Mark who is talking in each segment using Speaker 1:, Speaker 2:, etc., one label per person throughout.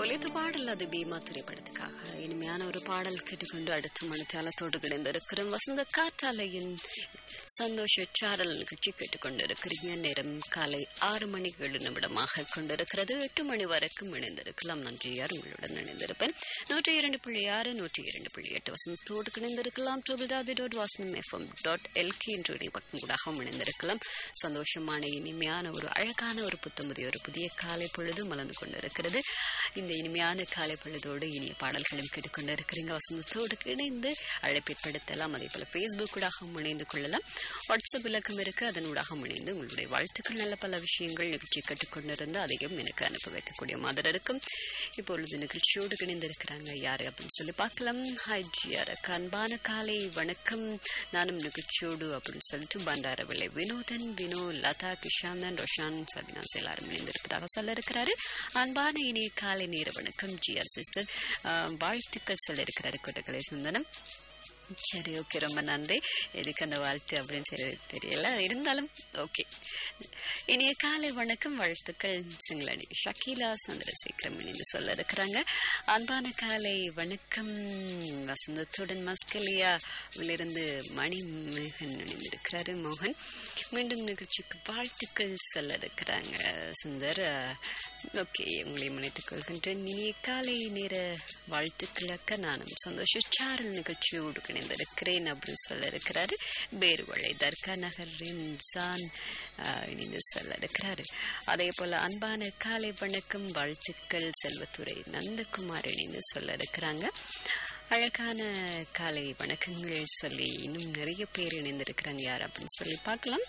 Speaker 1: ஒலித்து பாடல் அது பீமா திரைப்படத்துக்காக இனிமையான ஒரு பாடல் கேட்டுக்கொண்டு அடுத்த மணித்தாலத்தோடு கிடைந்திருக்கிறோம் வசந்த காற்றாலையின் சந்தோஷ சாரல் நிகழ்ச்சி கேட்டுக்கொண்டிருக்கிறீங்க நேரம் காலை ஆறு மணி ஏழு நிமிடமாக கொண்டிருக்கிறது எட்டு மணி வரைக்கும் இணைந்திருக்கலாம் நன்றி யார் உங்களுடன் இணைந்திருப்பேன் நூற்றி இரண்டு புள்ளி ஆறு நூற்றி இரண்டு புள்ளி எட்டு வசந்தத்தோடு இணைந்திருக்கலாம் ட்ரிபிள் டாபி dot Vasantham FM dot LK என்ற பக்கம் கூடாகவும் இணைந்திருக்கலாம் சந்தோஷமான இனிமையான ஒரு அழகான ஒரு புத்தமுதிய ஒரு புதிய காலை பொழுது மலர்ந்து கொண்டிருக்கிறது இந்த இனிமையான காலை பொழுதோடு இனிய பாடல்களும் கேட்டுக்கொண்டிருக்கிறீங்க வசந்தத்தோடு இணைந்து அழைப்பேற்படுத்தலாம் அதே போல ஃபேஸ்புக் ஊடாகவும் இணைந்து கொள்ளலாம் வாட்ஸ்அப் இலக்கம் இருக்கு அதன் ஊடாகவும் இணைந்து உங்களுடைய வாழ்த்துக்கள் நல்ல பல விஷயங்கள் நிகழ்ச்சி கேட்டுக்கொண்டிருந்து அதையும் எனக்கு அனுப்பி வைக்கக்கூடிய மாதிரி இருக்கும் இப்பொழுது நிகழ்ச்சியோடு இணைந்திருக்கிறாங்க யாரு அப்படின்னு சொல்லி பார்க்கலாம் ஹாய் ஜியார் அன்பான காலை வணக்கம் நானும் நிகழ்ச்சியோடு அப்படின்னு சொல்லிட்டு பண்டாரவில்லை வினோதன் வினோ லதா கிஷாந்தன் ரொஷான் சபினாஸ் எல்லாரும் இணைந்திருப்பதாக சொல்ல இருக்கிறாரு அன்பான இனிய காலை நேர வணக்கம் ஜிஆர் சிஸ்டர் வாழ்த்துக்கள் சொல்ல இருக்கிறாரு கொட்டக்கலை சுந்தனம் சரி ஓகே ரொம்ப நன்றி எதுக்கு அந்த வாழ்த்து அப்படின்னு சொல்லி தெரியல இருந்தாலும் ஓகே இனிய காலை வணக்கம் வாழ்த்துக்கள் சிங்களடி ஷக்கீலா சந்திரசேகரம் இணைந்து சொல்ல இருக்கிறாங்க அன்பான காலை வணக்கம் வசந்தத்துடன் மஸ்கலியாவிலிருந்து மணி மோகன் இணைந்திருக்கிறாரு மோகன் மீண்டும் நிகழ்ச்சிக்கு வாழ்த்துக்கள் சொல்ல இருக்கிறாங்க சுந்தர் ஓகே உங்களை முனைத்துக் கொள்கின்றேன் இனிய காலை நேர வாழ்த்துக்களுக்க நானும் சந்தோஷ சாரல் நிகழ்ச்சியோடு இணைந்திருக்கிறேன் அப்படின்னு சொல்ல இருக்கிறாரு பேருவளை தர்கா நகர் ரிம்சான் இணைந்து சொல்ல இருக்கிறாரு அதே போல அன்பான காலை வணக்கம் வாழ்த்துக்கள் செல்வத்துறை நந்தகுமார் இணைந்து சொல்ல இருக்கிறாங்க அழகான காலை வணக்கங்கள் சொல்லி இன்னும் நிறைய பேர் இணைந்திருக்கிறாங்க யார் அப்படின்னு சொல்லி பார்க்கலாம்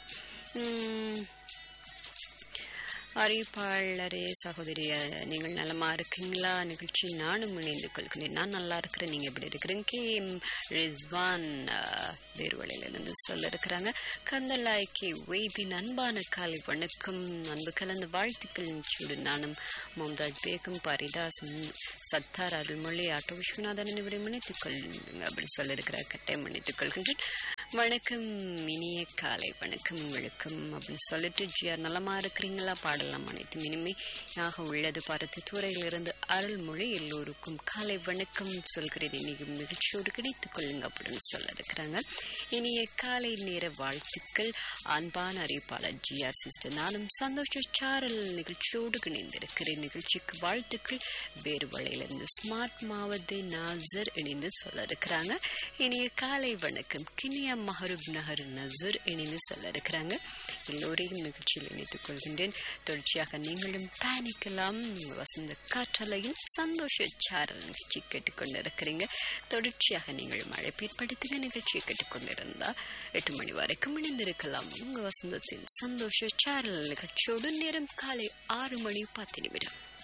Speaker 1: அறிவிப்பாளரே சகோதரிய நீங்கள் நலமா இருக்கீங்களா நிகழ்ச்சியில் நானும் இணைந்து கொள்கிறேன் நான் நல்லா இருக்கிறேன் நீங்க எப்படி இருக்கிறீங்க கே எம் ரிஸ்வான் வேறுவலையிலிருந்து சொல்ல இருக்கிறாங்க கந்தலாய் கே வெய்தின் அன்பான காலை வணக்கம் அன்பு கலந்த வாழ்த்துக்கள் நிச்சயோடு நானும் மும்தாஜ் பேகம் பரிதாஸ் சத்தார் அருள்மொழி ஆட்டோ விஸ்வநாதன் இவரை மன்னித்துக் கொள்ளுங்க அப்படி சொல்ல இருக்கிறார் கட்டாயம் மன்னித்துக் கொள்கின்றேன் வணக்கம் இனிய காலை வணக்கம் வணக்கம் அப்படின்னு சொல்லிட்டு ஜிஆர் நலமா இருக்கிறீங்களா பாடலாம் அனைத்தும் இனிமையாக உள்ளது பருத்தி துறையிலிருந்து அருள்மொழி எல்லோருக்கும் காலை வணக்கம் சொல்கிறேன் இன்னைக்கு நிகழ்ச்சியோடு கிடைத்துக் கொள்ளுங்க அப்படின்னு சொல்ல இருக்கிறாங்க இனிய காலை நேர வாழ்த்துக்கள் அன்பான அறிவிப்பாளர் ஜிஆர் சிஸ்டர் நானும் சந்தோஷ சாரல் நிகழ்ச்சியோடு இணைந்திருக்கிறேன் நிகழ்ச்சிக்கு வாழ்த்துக்கள் வேறு வழியிலிருந்து ஸ்மார்ட் மாவதி நாசர் இணைந்து சொல்ல இருக்கிறாங்க இனிய காலை வணக்கம் கினியா மஹரூப் நகர் நசர் இணைந்து சொல்ல இருக்கிறாங்க எல்லோரையும் நிகழ்ச்சியில் இணைத்துக் கொள்கின்றேன் தொடர்ச்சியாக நீங்களும் பயணிக்கலாம் வசந்த காற்றலையில் சந்தோஷ சாரல் நிகழ்ச்சி கேட்டுக்கொண்டிருக்கிறீங்க தொடர்ச்சியாக நீங்கள் மழை ஏற்படுத்துங்க நிகழ்ச்சியை கேட்டுக்கொண்டிருந்தா எட்டு மணி வரைக்கும் இணைந்திருக்கலாம் உங்க வசந்தத்தின் சந்தோஷ சாரல் நிகழ்ச்சியோடு நேரம் காலை ஆறு மணி பத்து நிமிடம்